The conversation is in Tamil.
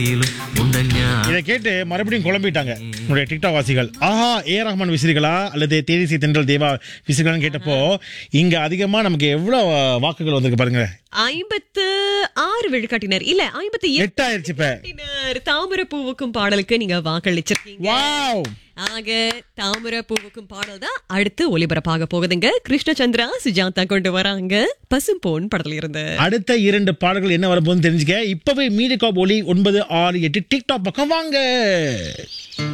இதை கேட்டு மறுபடியும் குழம்பிட்டாங்க உங்களுடைய டிக்டாக் வாசிகள் ஆஹா ஏ ரஹ்மான் விசிறிகளா அல்லது தேனிசி தென்றல் தேவா விசிறிகளான்னு கேட்டப்போ இங்க அதிகமா நமக்கு எவ்வளவு வாக்குகள் வந்திருக்கு பாருங்க ஐம்பத்து ஆறு விழுக்காட்டினர் இல்ல ஐம்பத்தி எட்டு ஆயிருச்சு இப்ப விழுக்காட்டினர் தாமரை பூவுக்கும் பாடலுக்கு நீங்க வாக்களிச்சிருக்கீங்க வாவ் ஆக தாமரை பூவுக்கும் பாடல் தான் அடுத்து ஒலிபரப்பாக போகுதுங்க கிருஷ்ணச்சந்திரா சுஜாதா கொண்டு வராங்க பசும்பொன் படத்துல இருந்து அடுத்த இரண்டு பாடல்கள் என்ன வரப்போகுதுன்னு தெரிஞ்சுக்க இப்பவே மீடியா ஒலி ஒன்பது ஆறு எட்டு டிக்டாக் பக்கம் வாங்க